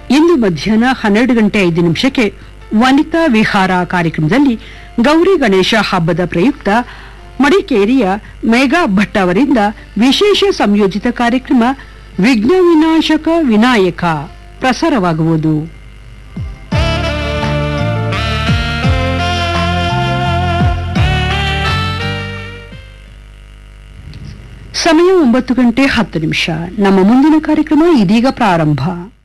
ಇಂದು ಮಧ್ಯಾಹ್ನ ಹನ್ನೆರಡು ಗಂಟೆ ಐದು ನಿಮಿಷಕ್ಕೆ ವನಿತಾ ವಿಹಾರ ಕಾರ್ಯಕ್ರಮದಲ್ಲಿ ಗೌರಿ ಗಣೇಶ ಹಬ್ಬದ ಪ್ರಯುಕ್ತ ಮಡಿಕೇರಿಯ ಮೇಘಾ ಭಟ್ ಅವರಿಂದ ವಿಶೇಷ ಸಂಯೋಜಿತ ಕಾರ್ಯಕ್ರಮ ವಿಘ್ನ ವಿನಾಶಕ ವಿನಾಯಕ ಪ್ರಸಾರವಾಗುವುದು ಸಮಯ ಒಂಬತ್ತು ಗಂಟೆ ಹತ್ತು ನಿಮಿಷ ನಮ್ಮ ಮುಂದಿನ ಕಾರ್ಯಕ್ರಮ ಇದೀಗ ಪ್ರಾರಂಭ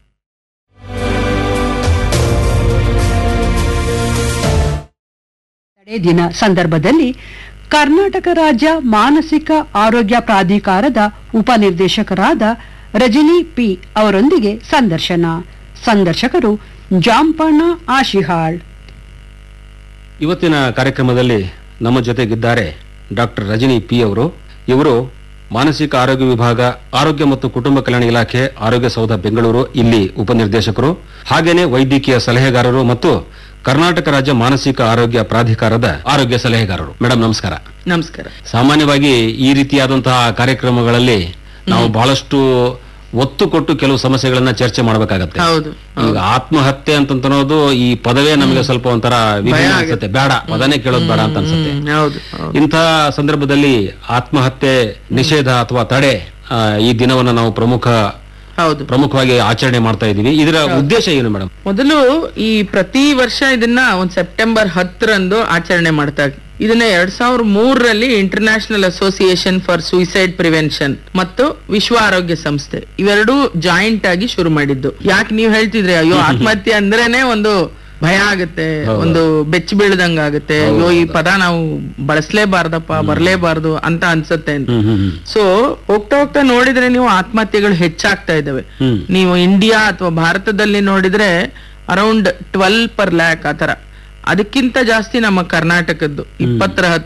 ತಡೆ ದಿನ ಸಂದರ್ಭದಲ್ಲಿ ಕರ್ನಾಟಕ ರಾಜ್ಯ ಮಾನಸಿಕ ಆರೋಗ್ಯ ಪ್ರಾಧಿಕಾರದ ಉಪನಿರ್ದೇಶಕರಾದ ರಜನಿ ಪಿ ಅವರೊಂದಿಗೆ ಸಂದರ್ಶನ ಸಂದರ್ಶಕರು ಜಾಂಪಣ್ಣ ಆಶಿಹಾಳ್ ಇವತ್ತಿನ ಕಾರ್ಯಕ್ರಮದಲ್ಲಿ ನಮ್ಮ ಜೊತೆಗಿದ್ದಾರೆ ಡಾಕ್ಟರ್ ರಜನಿ ಪಿ ಅವರು ಇವರು ಮಾನಸಿಕ ಆರೋಗ್ಯ ವಿಭಾಗ ಆರೋಗ್ಯ ಮತ್ತು ಕುಟುಂಬ ಕಲ್ಯಾಣ ಇಲಾಖೆ ಆರೋಗ್ಯ ಸೌಧ ಬೆಂಗಳೂರು ಇಲ್ಲಿ ಉಪನಿರ್ದೇಶಕರು ಹಾಗೇನೆ ವೈದ್ಯಕೀಯ ಸಲಹೆಗಾರರು ಮತ್ತು ಕರ್ನಾಟಕ ರಾಜ್ಯ ಮಾನಸಿಕ ಆರೋಗ್ಯ ಪ್ರಾಧಿಕಾರದ ಆರೋಗ್ಯ ಸಲಹೆಗಾರರು ಮೇಡಮ್ ನಮಸ್ಕಾರ ನಮಸ್ಕಾರ ಸಾಮಾನ್ಯವಾಗಿ ಈ ರೀತಿಯಾದಂತಹ ಕಾರ್ಯಕ್ರಮಗಳಲ್ಲಿ ನಾವು ಬಹಳಷ್ಟು ಒತ್ತು ಕೊಟ್ಟು ಕೆಲವು ಸಮಸ್ಯೆಗಳನ್ನ ಚರ್ಚೆ ಮಾಡಬೇಕಾಗತ್ತೆ ಹೌದು ಈಗ ಆತ್ಮಹತ್ಯೆ ಅಂತನ್ನೋದು ಈ ಪದವೇ ನಮಗೆ ಸ್ವಲ್ಪ ಒಂಥರ ವಿಭಿನ್ನ ಅನ್ಸುತ್ತೆ ಬೇಡ ಪದನೇ ಕೇಳೋದು ಬೇಡ ಅಂತ ಅನ್ಸುತ್ತೆ ಹ್ಮ್, ಹೌದು ಹೌದು. ಇಂಥ ಸಂದರ್ಭದಲ್ಲಿ ಆತ್ಮಹತ್ಯೆ ನಿಷೇಧ ಅಥವಾ ತಡೆ ಆ, ಈ ದಿನವನ್ನ ನಾವು ಪ್ರಮುಖ ಹೌದು ಪ್ರಮುಖವಾಗಿ ಆಚರಣೆ ಮಾಡ್ತಾ ಇದೀವಿ ಇದರ ಉದ್ದೇಶ ಏನು ಮೇಡಮ್ ಮೊದಲು ಈ ಪ್ರತಿ ವರ್ಷ ಇದನ್ನ ಒಂದ್ ಸೆಪ್ಟೆಂಬರ್ ಹತ್ತರಂದು ಆಚರಣೆ ಮಾಡ್ತಾ ಇದನ್ನ ಎರಡ್ ಸಾವಿರದ ಮೂರರಲ್ಲಿ international association for suicide prevention ಮತ್ತು ವಿಶ್ವ ಆರೋಗ್ಯ ಸಂಸ್ಥೆ ಇವೆರಡೂ ಜಾಯಿಂಟ್ ಆಗಿ ಶುರು ಮಾಡಿದ್ದು ಯಾಕೆ ನೀವು ಹೇಳ್ತಿದ್ರಿ ಅಯ್ಯೋ ಆತ್ಮಹತ್ಯೆ ಅಂದ್ರೇನೆ ಒಂದು ಭಯ ಆಗುತ್ತೆ ಒಂದು ಬೆಚ್ಚ ಬೀಳ್ದಂಗ ಆಗುತ್ತೆ ಅಯ್ಯೋ ಈ ಪದ ನಾವು ಬಳಸಲೇಬಾರ್ದಪ್ಪ ಬರ್ಲೇಬಾರ್ದು ಅಂತ ಅನ್ಸುತ್ತೆ ಅಂತ ಹ್ಮ್ ಹ್ಮ್ ಹ್ಮ್ ಸೊ ಹೋಗ್ತಾ ಹೋಗ್ತಾ ನೋಡಿದ್ರೆ ನೀವು ಆತ್ಮಹತ್ಯೆಗಳು ಹೆಚ್ಚಾಗ್ತಾ ಇದಾವೆ ಹ್ಮ್. ನೀವು ಇಂಡಿಯಾ ಅಥವಾ ಭಾರತದಲ್ಲಿ ನೋಡಿದ್ರೆ ಅರೌಂಡ್ ಟ್ವೆಲ್ ಪರ್ ಲ್ಯಾಕ್ ಆತರ ಅದಕ್ಕಿಂತ ಜಾಸ್ತಿ ನಮ್ಮ ಕರ್ನಾಟಕದ್ದು ಇಪ್ಪತ್ತರ